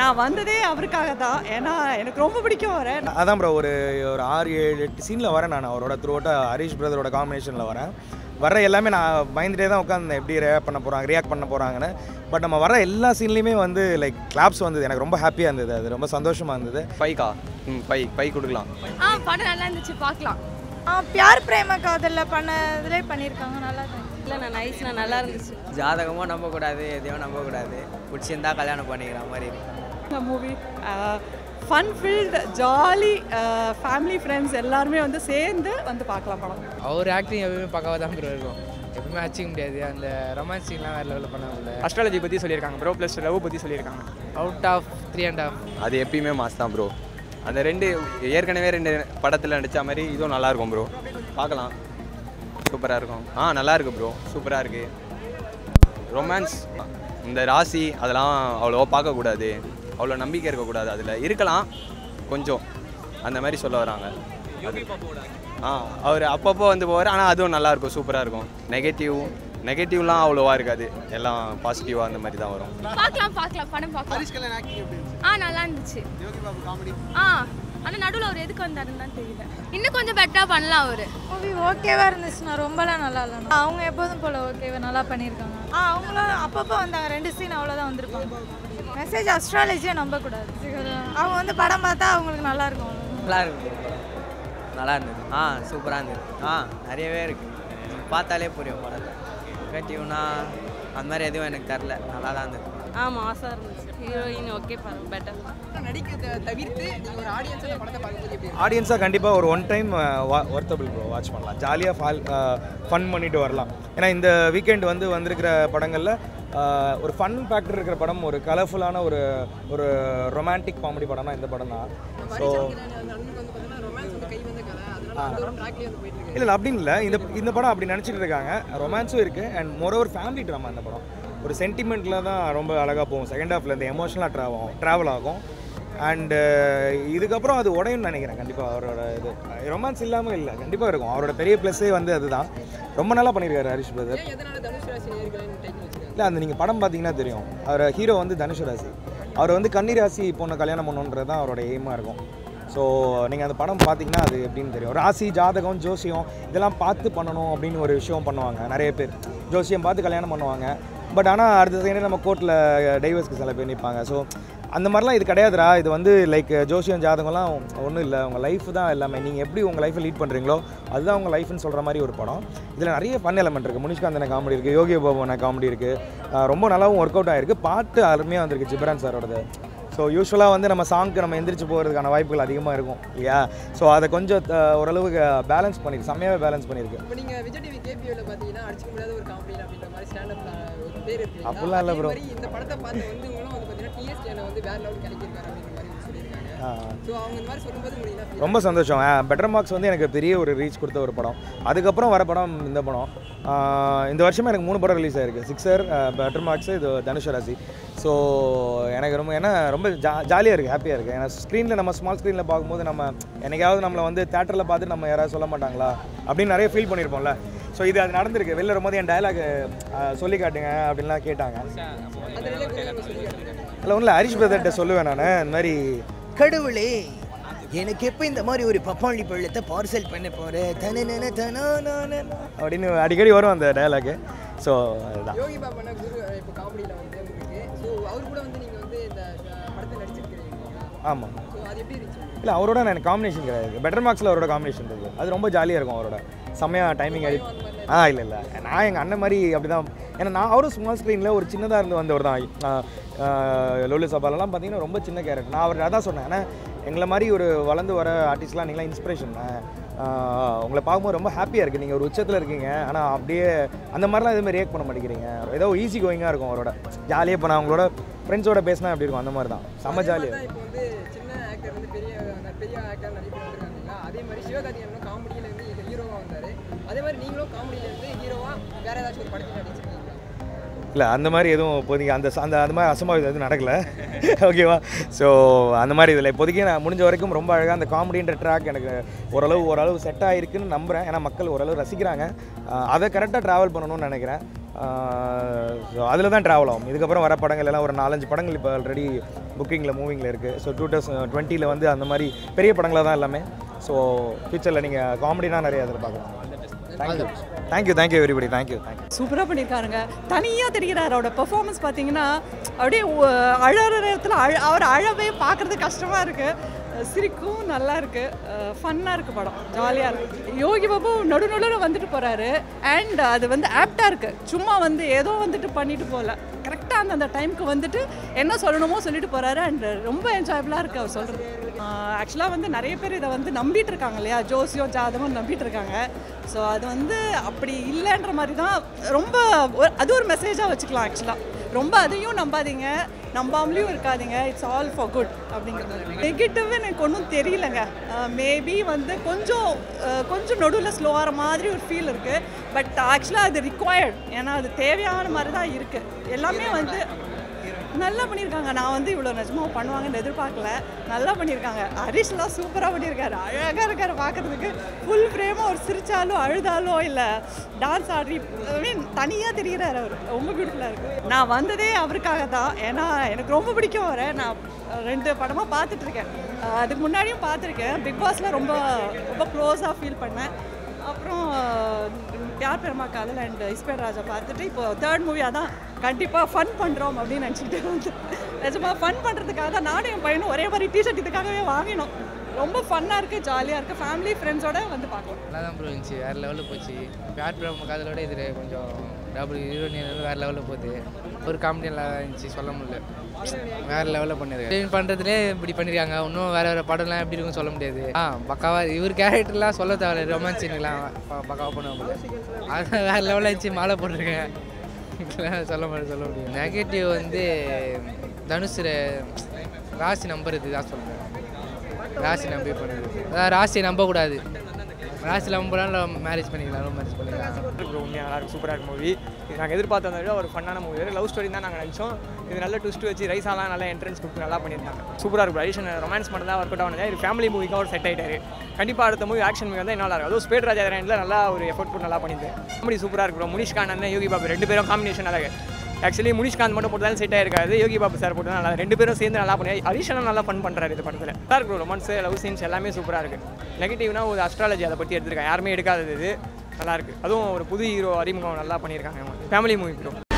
நான் வந்ததே அவருக்காக தான் ஏன்னா எனக்கு ரொம்ப பிடிக்கும் அவரை அதான் ப்ரோ ஒரு ஒரு ஆறு ஏழு எட்டு சீனில் வரேன் நான் அவரோட த்ரூ ஹரிஷ் பிரதரோட காம்பினேஷனில் வரேன் வர எல்லாமே நான் பயந்துட்டே தான் உட்காந்து எப்படி ரியாக்ட் பண்ண போகிறாங்க ரியாக்ட் பண்ண போகிறாங்கன்னு பட் நம்ம வர எல்லா சீன்லேயுமே வந்து லைக் கிளாப்ஸ் வந்தது எனக்கு ரொம்ப ஹாப்பியாக இருந்தது அது ரொம்ப சந்தோஷமாக இருந்தது பைக்கா ம் பை பை கொடுக்கலாம் ஆ படம் நல்லா இருந்துச்சு பார்க்கலாம் ஆ பியார் பிரேம காதலில் பண்ணதுலே பண்ணியிருக்காங்க நல்லா தான் இல்லைண்ணா நைஸ்ண்ணா நல்லா இருந்துச்சு ஜாதகமும் நம்பக்கூடாது எதையும் நம்பக்கூடாது பிடிச்சிருந்தா கல்யாணம் பண்ணிக்கிற மாதிரி இருக்கு movie fun filled jolly family friends எல்லாருமே வந்து சேர்ந்து வந்து பார்க்கலாம் படம் அவர் ஆக்டிங் எப்பவுமே பக்காவாக தான் ப்ரோ இருக்கும் எப்பவுமே அடிச்சிக்க முடியாது அந்த ரொமான்ஸ் சீன்லாம் வேறு லெவலில் பண்ண முடியல அஸ்ட்ராலஜி பற்றி சொல்லியிருக்காங்க ப்ரோ ப்ளஸ் லவ் பற்றி சொல்லியிருக்காங்க out of three and half அது எப்பயுமே மாஸ் தான் ப்ரோ அந்த ரெண்டு ஏற்கனவே ரெண்டு படத்தில் நடித்த மாதிரி இதுவும் நல்லா இருக்கும் ப்ரோ பார்க்கலாம் சூப்பராக இருக்கும் ஆ நல்லா இருக்கு ப்ரோ சூப்பராக இருக்கு ரொமான்ஸ் இந்த ராசி அதெல்லாம் அவ்வளோவா பார்க்கக்கூடாது அவ்வளோ நம்பிக்கை இருக்கக்கூடாது அதில் இருக்கலாம் கொஞ்சம் அந்த மாதிரி சொல்ல வராங்க அது ஆ அவர் அப்பப்போ வந்து போவார் ஆனால் அதுவும் நல்லா இருக்கும் சூப்பராக இருக்கும் நெகட்டிவ் நெகட்டிவ்லாம் அவ்வளோவா இருக்காது எல்லாம் பாசிட்டிவாக அந்த மாதிரி தான் வரும் பார்க்கலாம் பார்க்கலாம் படம் பார்க்கலாம் ஆ நல்லா இருந்துச்சு ஆ ஆனால் நடுவில் அவர் எதுக்கு வந்தாருன்னு தான் தெரியல இன்னும் கொஞ்சம் பெட்டராக பண்ணலாம் அவர் மூவி ஓகேவா இருந்துச்சுண்ணா ரொம்பலாம் நல்லா இல்லைண்ணா அவங்க எப்போதும் போல் ஓகேவா நல்லா பண்ணியிருக்காங்க ஆ அவங்களும் அப்பப்போ வந்தாங்க ரெண்டு சீன் அவ்வளோதான் வந்திருப்பாங்க மெசேஜ் அஸ்ட்ராலஜியை நம்பக்கூடாது அவங்க வந்து படம் பார்த்தா அவங்களுக்கு நல்லா இருக்கும் அவ்வளவுதான். நல்லா இருக்கு bro படம் நல்லா இருந்தது ஆ சூப்பராக இருந்தது ஆ நிறையவே இருக்குது பார்த்தாலே புரியும் படத்தை நெகட்டிவ்னா அந்த மாதிரி எதுவும் எனக்கு தெரில நல்லா தான் இருந்தது ஆமாம் ஆசை இருந்துச்சு ஹீரோயின் ஓகே படம் பெட்டர் ஆடியன்ஸாக கண்டிப்பாக ஒரு one time worthable bro watch பண்ணலாம் ஜாலியாக ஃபால் ஃபன் பண்ணிட்டு வரலாம் ஏன்னா இந்த வீக்கெண்ட் வந்து வந்திருக்கிற படங்களில் ஆஹ், ஒரு ஃபன் ஃபேக்டர் இருக்கிற படம் ஒரு கலர்ஃபுல்லான ஒரு ஒரு ரொமான்டிக் காமெடி படம்னா இந்த படம் தான் ஸோ இல்லை இல்லை அப்படின்னு இல்லை இந்த இந்த படம் அப்படி நினச்சிட்டு இருக்காங்க ரொமான்ஸும் இருக்குது அண்ட் மோரோவர் ஃபேமிலி ட்ராமா இந்த படம் ஒரு சென்டிமெண்ட்டில் தான் ரொம்ப அழகாக போகும் செகண்ட் ஹாஃபில் இந்த எமோஷனலாக ட்ராவல் ட்ராவல் ஆகும் அண்டு இதுக்கப்புறம் அது உடையும்னு நினைக்கிறேன் கண்டிப்பாக அவரோட இது ரொமான்ஸ் இல்லாமல் இல்லை கண்டிப்பாக இருக்கும் அவரோட பெரிய ப்ளஸ்ஸே வந்து அதுதான் ரொம்ப நல்லா பண்ணியிருக்காரு ஹரிஷ் பிரதர் இல்லை அந்த நீங்கள் படம் பார்த்தீங்கன்னா தெரியும் அவர் ஹீரோ வந்து தனுஷ் ராசி அவர் வந்து கன்னி ராசி பொண்ணை கல்யாணம் பண்ணணுன்றது தான் அவரோட எய்மாக இருக்கும் ஸோ நீங்கள் அந்த படம் பார்த்தீங்கன்னா அது எப்படின்னு தெரியும் ராசி ஜாதகம் ஜோசியம் இதெல்லாம் பார்த்து பண்ணணும் அப்படின்னு ஒரு விஷயம் பண்ணுவாங்க நிறைய பேர் ஜோசியம் பார்த்து கல்யாணம் பண்ணுவாங்க பட் ஆனால் அடுத்த செகண்டே நம்ம கோர்ட்டில் டைவர்ஸ்க்கு சில பேர் நிற்பாங்க ஸோ அந்த மாதிரிலாம் இது கிடையாதுடா இது வந்து லைக் ஜோசியம் ஜாதகம்லாம் ஒன்றும் இல்லை உங்கள் லைஃப் தான் எல்லாமே நீங்கள் எப்படி உங்கள் லைஃப்பை லீட் பண்ணுறீங்களோ அதுதான் உங்கள் லைஃப்னு சொல்கிற மாதிரி ஒரு படம் இதில் நிறைய ஃபன் எலமெண்ட் இருக்குது முனிஷ்காந்தன காமெடி இருக்குது யோகி பாபுன காமெடி இருக்குது ரொம்ப நல்லாவும் ஒர்க் அவுட் ஆகிருக்கு பாட்டு அருமையாக வந்திருக்கு ஜிப்ரான் சாரோடது ஸோ யூஸ்வலாக வந்து நம்ம சாங்க்கு நம்ம எந்திரிச்சு போகிறதுக்கான வாய்ப்புகள் அதிகமாக இருக்கும் இல்லையா ஸோ அதை கொஞ்சம் அஹ், ஓரளவுக்கு பேலன்ஸ் பண்ணியிருக்கு செம்மையாகவே பேலன்ஸ் பண்ணியிருக்கு இப்போ நீங்கள் விஜய் டிவி கேபிஓவில் பார்த்தீங்கன்னா அடிச்சுக்க முடியாத ஒரு காமெடி அப்படின்ற மாதிரி ஸ்டாண்டப்ல ஒரு பேர் இருக்கு அப்படிலாம் இல்ல bro. இந்த படத்தை பார்த்து வந்து உங்களும் வந்து பார்த்தீங்கன்னா டிஎஸ் சேனல் வந்து வேற லெவல் கிடைக்கிருக்காரு அப்படின்ற மாதிரி வந்து சொல்லியிருக்காங்க ஆ. ஸோ அவங்க இந்த மாதிரி சொல்லும்போது உங்களுக்கு என்ன feel ரொம்ப சந்தோஷம் பெட்டர் மார்க்ஸ் வந்து எனக்கு பெரிய ஒரு ரீச் கொடுத்த ஒரு படம் அதுக்கப்புறம் வர படம் இந்த படம் ஆஹ் இந்த வருஷமே எனக்கு மூணு படம் ரிலீஸ் ஆயிருக்கு சிக்ஸர் பெட்டர் மார்க்ஸ் இது தனுஷ் ராசி ஸோ எனக்கு ரொம்ப ஏன்னா ரொம்ப ஜா ஜாலியாக இருக்குது ஹாப்பியாக இருக்குது ஏன்னா ஸ்க்ரீனில் நம்ம ஸ்மால் ஸ்க்ரீனில் பார்க்கும்போது நம்ம என்னைக்காவது நம்மளை வந்து தேட்டரில் பார்த்து நம்ம யாராவது சொல்ல மாட்டாங்களா அப்படின்னு நிறைய ஃபீல் பண்ணியிருப்போம்ல ஸோ இது அது நடந்திருக்கு வெளில வரும்போது என் டயலாக் சொல்லி காட்டுங்க அப்படின்லாம் கேட்டாங்க அந்த நிலையை கொஞ்சம் சொல்லி காட்டுங்க. இல்லை ஒன்றும் ஹரிஷ் பிரதர்கிட்ட சொல்லுவேன் நான் இந்த மாதிரி கடவுளே எனக்கு எப்போ இந்த மாதிரி ஒரு பப்பாளி பழத்தை பார்சல் பண்ண போகிறேன் தன தன அப்படின்னு அடிக்கடி வரும் அந்த டயலாக்கு ஸோ அதுதான் யோகி பாபனா குரு இப்போ காமெடியில் வந்து உங்களுக்கு ஸோ அவர் கூட வந்து நீங்கள் வந்து இந்த அஹ், படத்தில் நடிச்சிருக்கிறீங்க ஆமாம் ஸோ அது எப்படி இருந்துச்சு இல்லை அவரோட எனக்கு காம்பினேஷன் கிடையாது பெட்டர் மார்க்ஸில் அவரோட காம்பினேஷன் இருக்குது அது ரொம்ப ஜாலியாக இருக்கும் அவரோட செம்மையாக டைமிங் அடி ஆ இல்லை இல்லை நான் எங்கள் அண்ணன் மாதிரி அப்படி தான் ஏன்னா நான் அவரும் ஸ்மால் ஸ்க்ரீனில் ஒரு சின்னதாக இருந்து வந்தவர் தான் லோலு சபாலெல்லாம் பார்த்தீங்கன்னா ரொம்ப சின்ன கேரக்டர் நான் அவர் அதான் சொன்னேன் ஏன்னா எங்களை மாதிரி ஒரு வளர்ந்து வர ஆர்டிஸ்ட்லாம் நீங்களாம் இன்ஸ்பிரேஷன் உங்களை பார்க்கும்போது ரொம்ப ஹாப்பியாக இருக்குது நீங்கள் ஒரு உச்சத்தில் இருக்கீங்க ஆனால் அப்படியே அந்த மாதிரிலாம் எதுவுமே ரியாக்ட் பண்ண மாட்டேங்கிறீங்க ஏதோ ஈஸி கோயிங்காக இருக்கும் அவரோட ஜாலியாக இப்போ நான் அவங்களோட ஃப்ரெண்ட்ஸோட பேசினா எப்படி இருக்கும் அந்த மாதிரி தான் செம்ம ஜாலியாக இப்போ வந்து சின்ன ஆக்டர் வந்து பெரிய பெரிய ஆக்டர் நிறைய பேர் வந்திருக்காங்க இல்லைங்களா அதே மாதிரி சிவகார்த்திகேயனும் காமெடியில் வந்து ஹீரோவாக வந்தார் அதே மாதிரி நீங்களும் காமெடியில் இருந்து ஹீரோவாக வேற ஏதாச்சும் ஒரு படத்தில் நடிச்சிருக்கீங்களா இல்லை அந்த மாதிரி எதுவும் இப்போதைக்கு அந்த அந்த அந்த மாதிரி அசம்பாவிதம் எதுவும் நடக்கல ஓகேவா ஸோ அந்த மாதிரி இதில் இப்போதைக்கு நான் முடிஞ்ச வரைக்கும் ரொம்ப அழகாக அந்த காமெடின்ற ட்ராக் எனக்கு ஓரளவு ஓரளவு செட் ஆகிருக்குன்னு நம்புகிறேன் ஏன்னா மக்கள் ஓரளவு ரசிக்கிறாங்க ஆஹ் அதை கரெக்டாக ட்ராவல் பண்ணணும்னு நினைக்கிறேன் ஸோ அதில் தான் ட்ராவல் ஆகும் இதுக்கப்புறம் வர படங்கள் எல்லாம் ஒரு நாலஞ்சு படங்கள் இப்போ ஆல்ரெடி புக்கிங்கில் மூவிங்கில் இருக்குது ஸோ டூ தௌசண்ட் டுவெண்ட்டியில் வந்து அந்த மாதிரி பெரிய படங்களாக தான் எல்லாமே ஸோ ஃபியூச்சரில் நீங்கள் காமெடினா நிறைய எதிர்பார்க்கலாம் thank you thank you thank you everybody thank you thank you சூப்பராக பண்ணியிருக்காருங்க தனியாக தெரிகிறார் அவரோட பெர்ஃபார்மன்ஸ் பார்த்தீங்கன்னா அப்படியே ஒ- அழற நேரத்தில் அழ அவர் அழவே பார்க்குறது கஷ்டமாக இருக்குது சிரிக்கும் நல்லா இருக்குது ஃபன்னாக இருக்குது படம் ஜாலியாக இருக்குது யோகி பாபு நடு நடுவில் வந்துட்டு போகிறாரு அண்ட் அது வந்து ஆப்டாக இருக்குது சும்மா வந்து ஏதோ வந்துட்டு பண்ணிட்டு போகல கரெக்டாக அந்த அந்த டைமுக்கு வந்துட்டு என்ன சொல்லணுமோ சொல்லிட்டு போகிறாரு அண்ட் ரொம்ப என்ஜாயபுளாக இருக்குது அவர் சொல்கிறது ஆக்சுவலாக வந்து நிறைய பேர் இதை வந்து நம்பிட்டு இருக்காங்க இல்லையா ஜோசியம் ஜாதகம் நம்பிட்டு இருக்காங்க ஸோ அது வந்து அப்படி இல்லைன்ற மாதிரி தான் ரொம்ப ஒரு- அது ஒரு மெசேஜாக வச்சுக்கலாம் ஆக்சுவலாக ரொம்ப அதையும் நம்பாதீங்க நம்பாமலையும் இருக்காதீங்க இட்ஸ் ஆல் ஃபார் குட் அப்படிங்கிறது நெகட்டிவ் எனக்கு ஒன்றும் தெரியலங்க மேபி வந்து கொஞ்சம் அஹ், கொஞ்சம் நடுவில் ஸ்லோவாகிற மாதிரி ஒரு ஃபீல் இருக்குது பட் ஆக்சுவலாக அது ரிக்வயர்ட் ஏன்னா அது தேவையான மாதிரி தான் இருக்குது எல்லாமே வந்து நல்லா பண்ணியிருக்காங்க நான் வந்து இவ்வளோ நிஜமாக பண்ணுவாங்கன்னு எதிர்பார்க்கல நல்லா பண்ணியிருக்காங்க ஹரிஷ்லாம் சூப்பராக பண்ணியிருக்காரு அழகாக இருக்காரு பார்க்குறதுக்கு ஃபுல் ஃப்ரேமாக அவர் சிரிச்சாலும் அழுதாலோ இல்லை டான்ஸ் ஆடி ஐ மீன் தனியாக தெரிகிறாரு அவர் ரொம்ப பியூட்டிஃபுல்லாக இருக்குது நான் வந்ததே அவருக்காக தான் ஏன்னா எனக்கு ரொம்ப பிடிக்கும் அவரை நான் ரெண்டு படமாக பார்த்துட்ருக்கேன் அதுக்கு முன்னாடியும் பார்த்துருக்கேன் பிக் பாஸில் ரொம்ப ரொம்ப க்ளோஸாக ஃபீல் பண்ணேன் அப்புறம் யார் பெருமா காதல் அண்ட் இஸ்பேர் ராஜா பார்த்துட்டு இப்போ தேர்ட் மூவியாக தான் கண்டிப்பாக ஃபன் பண்ணுறோம் அப்படின்னு நினச்சிட்டு வந்து நிஜமாக ஃபன் பண்ணுறதுக்காக தான் நானும் என் பையனும் ஒரே மாதிரி டிஷர்ட் இதுக்காகவே வாங்கினோம் ரொம்ப ஃபன்னாக இருக்குது ஜாலியாக இருக்குது ஃபேமிலி ஃப்ரெண்ட்ஸோட வந்து பார்க்கலாம் நல்லா தான் ப்ரோ இருந்துச்சு வேறு லெவலில் போச்சு பியார் பிரம்ம காதலோட இது கொஞ்சம் டபுள் ஹீரோயின் வேறு லெவலில் போகுது ஒரு காமெடி நல்லா இருந்துச்சு சொல்ல முடியல வேறு லெவலில் பண்ணியிருக்காங்க பண்ணுறதுலே இப்படி பண்ணியிருக்காங்க இன்னும் வேறு வேறு படம்லாம் எப்படி இருக்குன்னு சொல்ல முடியாது ஆ பக்காவா இவர் கேரக்டர்லாம் சொல்ல தேவையில்ல ரொமான்ஸ் சீன்லாம் பக்காவாக பண்ணுவாங்க அதான் வேறு லெவலில் இருந்துச்சு மாலை போட்டிருக்கேன் இதெல்லாம் சொல்ல முடியாது சொல்ல முடியும் நெகட்டிவ் வந்து தனுஷ் ராசி நம்புறது தான் சொல்கிறேன் ராசி நம்பி பண்ணுறது அதான் ராசி நம்பக்கூடாது ராசி நம்பலாம் மேரேஜ் பண்ணிக்கலாம் லவ் மேரேஜ் பண்ணிக்கலாம் ப்ரோ உண்மையாக நல்லா இருக்கு சூப்பராக இருக்கு மூவி நாங்கள் எதிர்பார்த்த விட ஒரு ஃபன்னான மூவி லவ் ஸ்டோரி தான் நாங்கள் நினச்சோம் இது நல்ல ட்விஸ்ட் வச்சு ரைஸாலாம் நல்லா என்ட்ரன்ஸ் கொடுத்து நல்லா பண்ணியிருந்தாங்க சூப்பராக இருக்கும் ஐஷன் ரொமான்ஸ் மட்டும் தான் ஒர்க் அவுட் ஆனது இது ஃபேமிலி மூவிக்காக ஒரு செட் ஆகிட்டாரு கண்டிப்பாக அடுத்த மூவி ஆக்ஷன் மூவி வந்து நல்லா இருக்கும் அதுவும் ஸ்பேட் ராஜா ரேண்டில் நல்லா ஒரு எஃபோர்ட் போட்டு நல்லா பண்ணியிருந்தேன் காமெடி சூப்பராக இருக்கும் bro. முனிஷ்காந்த் அண்ணன் யோகி பாபு ரெண்டு பேரும் காம்பினேஷன் நல்லா இருக்கு ஆக்சுவலி முனிஷ்காந்த் மட்டும் போட்டாலும் செட் ஆயிருக்காது யோகி பாபு சார் போட்டு நல்லா ரெண்டு பேரும் சேர்ந்து நல்லா பண்ணி ஹரிஷனும் நல்லா ஃபன் பண்ணுறாரு இது படத்தில் நல்லா இருக்கும் ரொமான்ஸ் லவ் சீன்ஸ் எல்லாமே சூப்பராக இருக்குது நெகட்டிவ்னா ஒரு அஸ்ட்ராலஜி அதை பற்றி எடுத்திருக்காங்க யாருமே எடுக்காதது இது நல்லா இருக்கு அதுவும் ஒரு புது ஹீரோ அறிமுகம் நல்லா பண்ணியிருக்காங்க ஃபேமிலி மூவி ப்ரோ